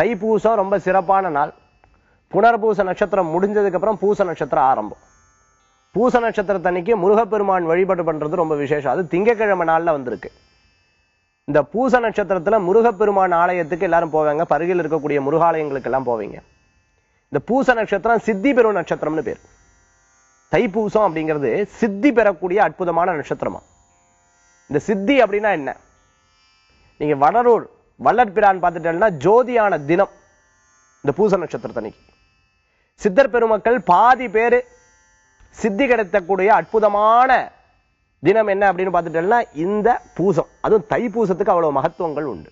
தைப்பூசம் ரொம்ப சிறப்பான நாள் புனர்பூச நட்சத்திரம் முடிஞ்சதுக்கு அப்புறம் பூச நட்சத்திரம் ஆரம்பம் பூச நட்சத்திரத்தன்னைக்கு முருகப்பெருமான் வழிபாடு பண்றது ரொம்ப விசேஷம் அது திங்கக்கிழமை நாள்ல வந்திருக்கு இந்த பூச நட்சத்திரத்துல முருகப்பெருமான் ஆலயத்துக்கு எல்லாரும் போவாங்க பருகில் இருக்கக்கூடிய முருகாலயங்களுக்கு எல்லாம் போவீங்க இந்த பூச நட்சத்திரம் சித்தி பெறும் நட்சத்திரம்னு பேர் தைப்பூசம் அப்படிங்கிறது சித்தி பெறக்கூடிய அற்புதமான நட்சத்திரமா இந்த சித்தி அப்படின்னா என்ன நீங்க வடரூர் வல்லற்பிரான் பார்த்துட்டேன்னா ஜோதியான தினம் இந்த பூச நட்சத்திரத்தன்னைக்கு சித்தர் பெருமக்கள் பாதி பேரு சித்தி கிடைத்தக்கூடிய அற்புதமான தினம் என்ன அப்படின்னு பார்த்துட்டேன்னா இந்த பூசம் அதுவும் தைப்பூசத்துக்கு அவ்வளவு மகத்துவங்கள் உண்டு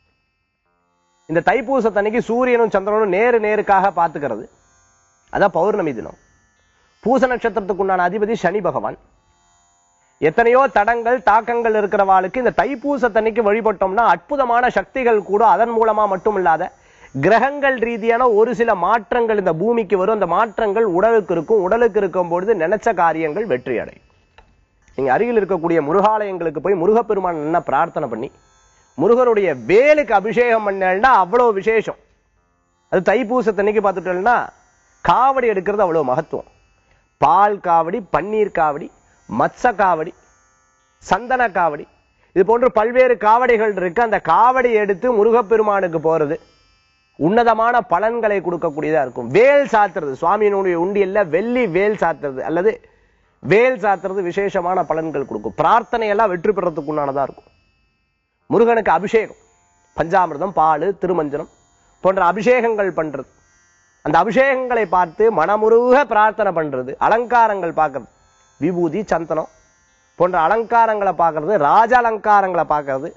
இந்த தைப்பூசத்தன்னைக்கு சூரியனும் சந்திரனும் நேரு நேருக்காக பார்த்துக்கிறது அதான் பௌர்ணமி தினம் பூச நட்சத்திரத்துக்கு உண்டான அதிபதி சனி பகவான் எத்தனையோ தடங்கள் தாக்கங்கள் இருக்கிறவாளுக்கு இந்த தைப்பூசத்தன்னைக்கு வழிபட்டோம்னா அற்புதமான சக்திகள் கூட அதன் மூலமா மட்டும் இல்லாத கிரகங்கள் ரீதியான ஒரு சில மாற்றங்கள் இந்த பூமிக்கு வரும் அந்த மாற்றங்கள் உடலுக்கு இருக்கும் உடலுக்கு இருக்கும் பொழுது நினைச்ச காரியங்கள் வெற்றி அடையும் நீங்க அருகில் இருக்கக்கூடிய முருகாலயங்களுக்கு போய் முருகப்பெருமான் என்ன பிரார்த்தனை பண்ணி முருகருடைய வேலுக்கு அபிஷேகம் பண்ணா அவ்வளவு விசேஷம் அது தைப்பூசத்தன்னைக்கு பார்த்துட்டோம்னா காவடி எடுக்கிறது அவ்வளவு மகத்துவம் பால் காவடி பன்னீர் காவடி மத்ச காவடி சந்தன காவடி இது போன்று பல்வேறு காவடிகள் இருக்கு அந்த காவடி எடுத்து முருகப்பெருமானுக்கு போறது உன்னதமான பலன்களை கொடுக்கக்கூடியதா இருக்கும் வேல் சாத்துறது சுவாமியினுடைய உண்டியல்ல வெள்ளி வேல் சாத்துறது அல்லது வேல் சாத்துறது விசேஷமான பலன்கள் கொடுக்கும் பிரார்த்தனை எல்லாம் வெற்றி பெறத்துக்கு உண்டானதா இருக்கும் முருகனுக்கு அபிஷேகம் பஞ்சாமிர்தம் பால் திருமஞ்சனம் போன்ற அபிஷேகங்கள் பண்றது அந்த அபிஷேகங்களை பார்த்து மனமுருக பிரார்த்தனை பண்றது அலங்காரங்கள் பார்க்கறது விபூதி சந்தனம் போன்ற அலங்காரங்களை பார்க்கறது ராஜ அலங்காரங்களை பார்க்கறது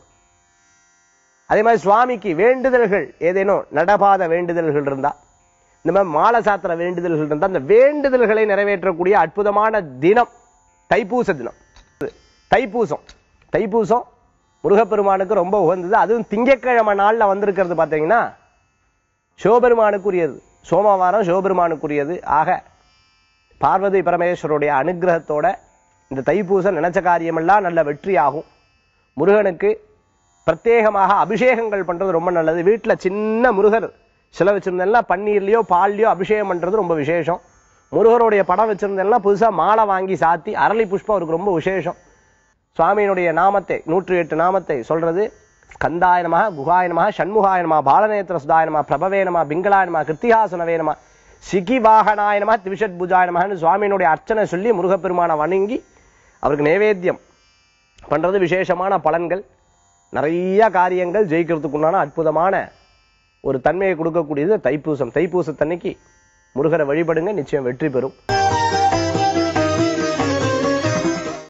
அதே மாதிரி சுவாமிக்கு வேண்டுதல்கள் ஏதேனும் நடபாத வேண்டுதல்கள் இருந்தா இந்த மாதிரி மாலை சாத்திர வேண்டுதல்கள் இருந்தா அந்த வேண்டுதல்களை நிறைவேற்றக்கூடிய அற்புதமான தினம் தைப்பூச தினம் தைப்பூசம் தைப்பூசம் முருகப்பெருமானுக்கு ரொம்ப உகந்தது அதுவும் திங்கட்கிழமை நாள்ல வந்திருக்கிறது பார்த்தீங்கன்னா சிவபெருமானுக்குரியது சோமவாரம் சிவபெருமானுக்குரியது ஆக பார்வதி பரமேஸ்வருடைய அனுகிரகத்தோட இந்த தைப்பூசம் நினைச்ச காரியமெல்லாம் நல்ல வெற்றியாகும் முருகனுக்கு பிரத்யேகமாக அபிஷேகங்கள் பண்றது ரொம்ப நல்லது வீட்டுல சின்ன முருகர் சில வச்சிருந்தெல்லாம் பன்னீர்லயோ பால்லயோ அபிஷேகம் பண்றது ரொம்ப விசேஷம் முருகருடைய படம் வச்சிருந்தெல்லாம் புதுசா மாலை வாங்கி சாத்தி அரளி புஷ்பம் அவருக்கு ரொம்ப விசேஷம் சுவாமியினுடைய நாமத்தை நூற்றி எட்டு நாமத்தை சொல்றது ஸ்கந்தாய நமः குகாய நமः ஷண்முகாய நமः பாலநேத்திர சுதாய நமः பிரபவே நமः பிங்களாய நமः கிருத்திகாசுனவே நமः சிகி வாகனாய நமः திவிஷட் புஜாய நமஹன்னு சுவாமியினுடைய அர்ச்சனை சொல்லி முருகப்பெருமானை வணங்கி அவருக்கு நைவேத்தியம் பண்றது விசேஷமான பலன்கள் நிறைய காரியங்கள் ஜெயிக்கிறதுக்குண்டான அற்புதமான ஒரு தன்மையை கொடுக்கக்கூடியது தைப்பூசம் தைப்பூசத்தன்னைக்கு முருகரை வழிபடுங்க நிச்சயம் வெற்றி பெறும்